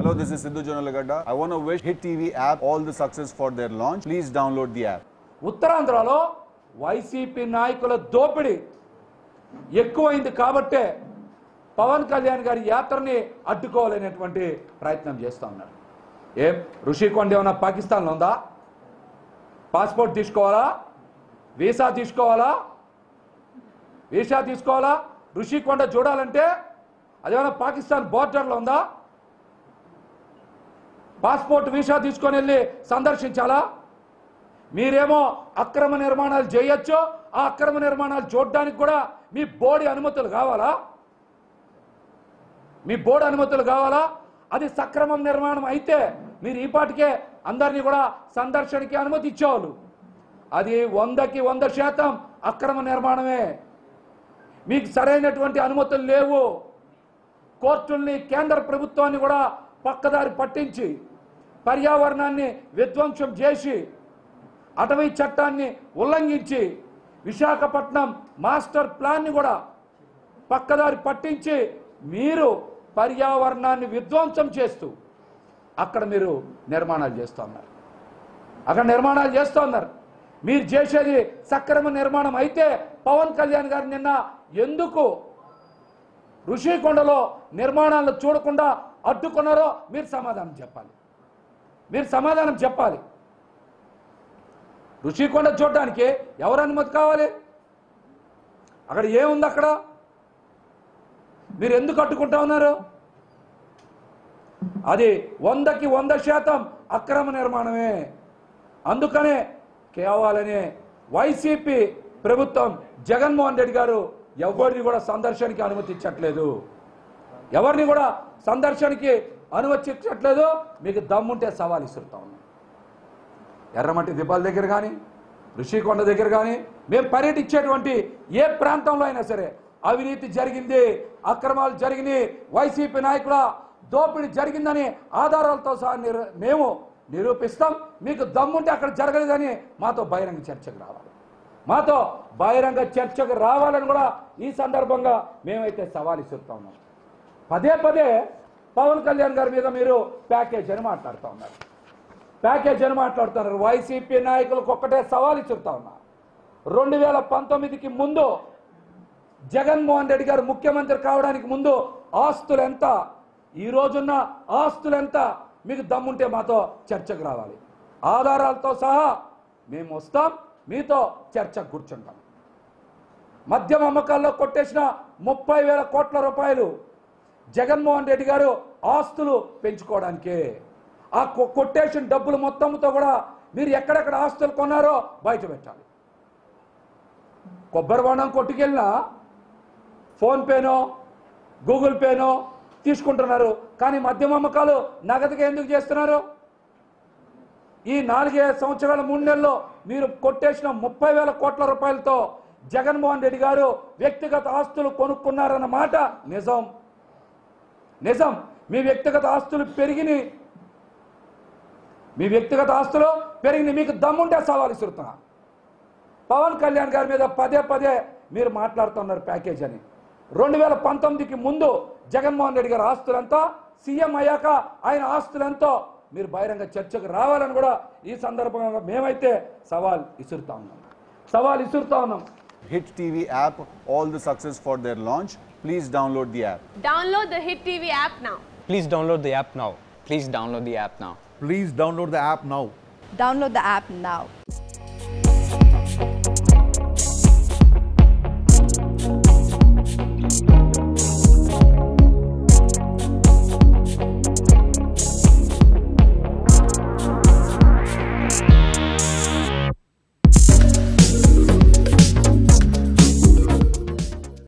Hello, this is Sidhu Jonalagada. I want to wish Hit TV app all the success for their launch. Please download the app. ఉత్తరాంధ్రలో YCP నాయకుల దోపిడీ ఎక్కువైంది కాబట్టే పవన్ కళ్యాణ్ గారి యాత్రని అడ్డుకోవాలనేటువంటి ప్రయత్నం చేస్తూ ఉన్నారు ఏం ఋషికొండ ఏమన్నా పాకిస్తాన్లో ఉందా పాస్పోర్ట్ తీసుకోవాలా వీసా తీసుకోవాలా వీసా తీసుకోవాలా ఋషికొండ చూడాలంటే అదేమన్నా పాకిస్తాన్ బోర్డర్లో ఉందా పాస్పోర్ట్ వీసా తీసుకొని వెళ్ళి సందర్శించాలా మీరేమో అక్రమ నిర్మాణాలు చేయొచ్చు ఆ అక్రమ నిర్మాణాలు చూడడానికి కూడా మీ బోర్డు అనుమతులు కావాలా మీ బోర్డు అనుమతులు కావాలా అది సక్రమం నిర్మాణం అయితే మీరు ఈ పాటికే అందరినీ కూడా సందర్శనకి అనుమతి ఇచ్చేవాళ్ళు అది వందకి వంద శాతం అక్రమ నిర్మాణమే మీకు సరైనటువంటి అనుమతులు లేవు కోర్టుల్ని కేంద్ర ప్రభుత్వాన్ని కూడా పక్కదారి పట్టించి పర్యావరణాన్ని విధ్వంసం చేసి అటవీ చట్టాన్ని ఉల్లంఘించి విశాఖపట్నం మాస్టర్ ప్లాన్ని కూడా పక్కదారి పట్టించి మీరు పర్యావరణాన్ని విధ్వంసం చేస్తూ అక్కడ మీరు నిర్మాణాలు చేస్తూ ఉన్నారు అక్కడ నిర్మాణాలు చేస్తూ ఉన్నారు మీరు చేసేది సక్రమ నిర్మాణం అయితే పవన్ కళ్యాణ్ గారు నిన్న ఎందుకు ఋషికొండలో నిర్మాణాలను చూడకుండా అడ్డుకున్నారో మీరు సమాధానం చెప్పాలి మీరు సమాధానం చెప్పాలి ఋషికొండ చూడడానికి ఎవరు అనుమతి కావాలి అక్కడ ఏముంది అక్కడ మీరు ఎందుకు అడ్డుకుంటా ఉన్నారు అది వందకి వంద శాతం అక్రమ నిర్మాణమే అందుకనే కేవలనే వైసీపీ ప్రభుత్వం జగన్మోహన్ రెడ్డి గారు ఎవరిని కూడా సందర్శనకి అనుమతించట్లేదు ఎవరిని కూడా సందర్శనకి అనుమతించట్లేదు మీకు దమ్ముంటే సవాల్ ఇస్తుంటా ఉన్నాం ఎర్రమట్టి దిబ్బాల దగ్గర కానీ ఋషికొండ దగ్గర కానీ మేము పర్యటించేటువంటి ఏ ప్రాంతంలో అయినా సరే అవినీతి జరిగింది అక్రమాలు జరిగినాయి వైసీపీ నాయకుల దోపిడీ జరిగిందని ఆధారాలతో సహా నిరు మేము నిరూపిస్తాం మీకు దమ్ముంటే అక్కడ జరగలేదని మాతో బహిరంగ చర్చకు రావాలి మాతో బహిరంగ చర్చకు రావాలని కూడా ఈ సందర్భంగా మేమైతే సవాల్ ఇస్తుతా ఉన్నాం పదే పదే పవన్ కళ్యాణ్ గారి మీద మీరు ప్యాకేజ్ అని మాట్లాడుతూ ఉన్నారు ప్యాకేజ్ అని మాట్లాడుతున్నారు వైసీపీ నాయకులకు ఒక్కటే సవాల్ ఇచ్చుతా ఉన్నా రెండు వేల పంతొమ్మిదికి ముందు జగన్మోహన్ రెడ్డి గారు ముఖ్యమంత్రి కావడానికి ముందు ఆస్తులు ఎంత ఈ రోజున్న ఆస్తులు ఎంత మీకు దమ్ముంటే మాతో చర్చకు రావాలి ఆధారాలతో సహా మేము వస్తాం మీతో చర్చకు కూర్చుంటాం మద్యం అమ్మకాల్లో కొట్టేసిన ముప్పై వేల కోట్ల రూపాయలు జగన్మోహన్ రెడ్డి గారు ఆస్తులు పెంచుకోవడానికే ఆ కొ- కొట్టేషన్ డబ్బులు మొత్తంతో కూడా మీరు ఎక్కడెక్కడ ఆస్తులు కొన్నారో బయట పెట్టాలి కొబ్బరి బొండం కొట్టుకెళ్ళినా ఫోన్పేనో గూగుల్ పేనో తీసుకుంటున్నారు కానీ మద్యం అమ్మకాలు నగదుగా ఎందుకు చేస్తున్నారు ఈ నాలుగే సంవత్సరాల మూడు నెలల్లో మీరు కొట్టేసిన ముప్పై వేల కోట్ల రూపాయలతో జగన్మోహన్ రెడ్డి గారు వ్యక్తిగత ఆస్తులు కొనుక్కున్నారన్న మాట నిజం నిజం మీ వ్యక్తిగత ఆస్తులు పెరిగినాయి మీ వ్యక్తిగత ఆస్తులు పెరిగింది మీకు దమ్ముంటే సవాల్ ఇస్తున్నా పవన్ కళ్యాణ్ గారి మీద పదే పదే మీరు మాట్లాడుతున్నారు ప్యాకేజ్ అని రెండు వేల పంతొమ్మిదికి ముందు జగన్మోహన్ రెడ్డి గారి ఆస్తులంతా సీఎం అయ్యాక ఆయన ఆస్తులంతో మీరు బహిరంగ చర్చకు రావాలని కూడా ఈ సందర్భంగా మేమైతే సవాల్ ఇసురుతా ఉన్నాం సవాల్ ఇసురుతా ఉన్నాం Hit TV app all the success for their launch. Please download the app. Download the Hit TV app now. Please download the app now. Please download the app now. Please download the app now. Download the app now.